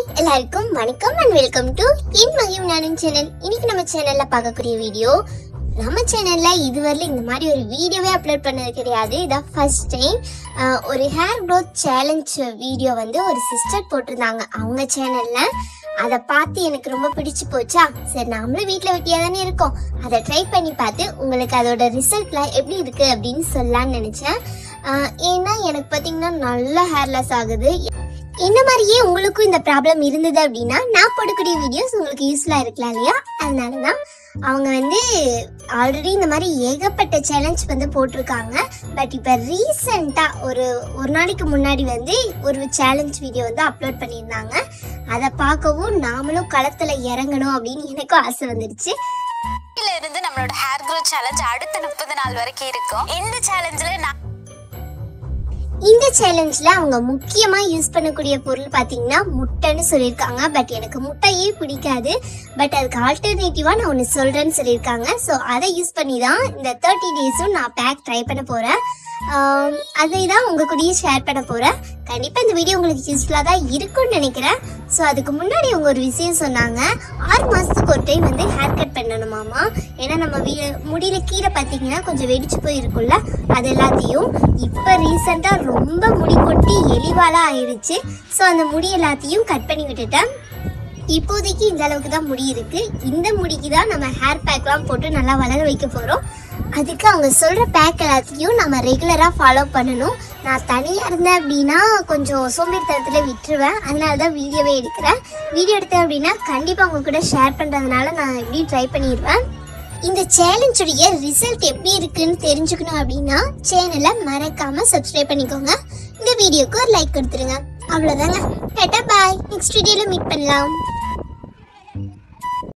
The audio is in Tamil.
எல்லாருக்கும் வணக்கம் அண்ட் வெல்கம் டு என் மகிம் நானும் சேனல் இன்னைக்கு நம்ம சேனல்ல பார்க்கக்கூடிய வீடியோ நம்ம சேனல்ல இதுவரையிலும் இந்த மாதிரி ஒரு வீடியோவே அப்லோட் பண்ணது கிடையாது இதான் ஃபர்ஸ்ட் டைம் ஒரு ஹேர் growth சேலஞ்ச் வீடியோ வந்து ஒரு சிஸ்டர் போட்டிருந்தாங்க அவங்க சேனல்ல அதை பார்த்து எனக்கு ரொம்ப பிடிச்சு போச்சா சரி நாமளும் வீட்டில் வெட்டியா தானே இருக்கோம் அதை ட்ரை பண்ணி பார்த்து உங்களுக்கு அதோட ரிசல்ட்லாம் எப்படி இருக்கு அப்படின்னு சொல்லலாம்னு நினைச்சேன் ஆஹ் ஏன்னா எனக்கு பார்த்தீங்கன்னா நல்ல ஹேர் லாஸ் ஆகுது என்ன மாதிரியே உங்களுக்கும் இந்த ப்ராப்ளம் இருந்தது அப்படின்னா நான் போடக்கூடிய வீடியோஸ் உங்களுக்கு யூஸ்ஃபுல்லாக இருக்கலாம் இல்லையா அதனால தான் அவங்க வந்து ஆல்ரெடி இந்த மாதிரி ஏகப்பட்ட சேலஞ்ச் வந்து போட்டிருக்காங்க பட் இப்போ ரீசெண்டாக ஒரு ஒரு நாளைக்கு முன்னாடி வந்து ஒரு சேலஞ்ச் வீடியோ வந்து அப்லோட் பண்ணியிருந்தாங்க அதை பார்க்கவும் நாமளும் களத்தில் இறங்கணும் அப்படின்னு எனக்கும் ஆசை வந்துடுச்சு இன்னையில இருந்து நம்மளோட ஹேர் growth சேலஞ்ச் அடுத்த முப்பது நாள் வரைக்கும் இருக்கும் இந்த சேலஞ்சில் நான் இந்த சேலஞ்சில் அவங்க முக்கியமாக யூஸ் பண்ணக்கூடிய பொருள் பார்த்தீங்கன்னா முட்டைன்னு சொல்லியிருக்காங்க பட் எனக்கு முட்டையே பிடிக்காது பட் அதுக்கு ஆல்டர்னேட்டிவாக நான் ஒன்று சொல்கிறேன்னு சொல்லியிருக்காங்க ஸோ அதை யூஸ் பண்ணி தான் இந்த தேர்ட்டி டேஸும் நான் பேக் ட்ரை பண்ண போகிறேன் அதை தான் உங்கள் கூடயே ஷேர் பண்ண போகிறேன் கண்டிப்பாக இந்த வீடியோ உங்களுக்கு யூஸ்ஃபுல்லாக தான் இருக்கும்னு நினைக்கிறேன் ஸோ அதுக்கு முன்னாடி அவங்க ஒரு விஷயம் சொன்னாங்க ஆறு மாதத்துக்கு ஒரு டைம் வந்து ஹேர் கட் பண்ணணுமாமா ஏன்னா நம்ம வீ முடியில கீழே பார்த்தீங்கன்னா கொஞ்சம் வெடிச்சு போயிருக்குல்ல அது எல்லாத்தையும் இப்போ ரீசெண்டாக ரொம்ப முடி கொட்டி எலிவாலாக ஆயிடுச்சு ஸோ அந்த முடி எல்லாத்தையும் கட் பண்ணி விட்டுட்டேன் இப்போதைக்கு இந்த அளவுக்கு தான் முடி இருக்கு இந்த முடிக்கு தான் நம்ம ஹேர் பேக்லாம் போட்டு நல்லா வளர வைக்க போகிறோம் அதுக்கு அவங்க சொல்கிற பேக் எல்லாத்தையும் நம்ம ரெகுலராக ஃபாலோ பண்ணணும் நான் தனியாக இருந்தேன் அப்படின்னா கொஞ்சம் சோம்பேறித்தனத்தில் விட்டுருவேன் அதனால தான் வீடியோவே எடுக்கிறேன் வீடியோ எடுத்தேன் அப்படின்னா கண்டிப்பாக உங்க கூட ஷேர் பண்ணுறதுனால நான் எப்படியும் ட்ரை பண்ணிடுவேன் இந்த சேலஞ்சுடைய ரிசல்ட் எப்படி இருக்குன்னு தெரிஞ்சுக்கணும் அப்படின்னா சேனலை மறக்காம சப்ஸ்கிரைப் பண்ணிக்கோங்க இந்த வீடியோக்கு ஒரு லைக் கொடுத்துருங்க அவ்வளோதாங்க டாட்டா பாய் நெக்ஸ்ட் வீடியோவில் மீட் பண்ணலாம்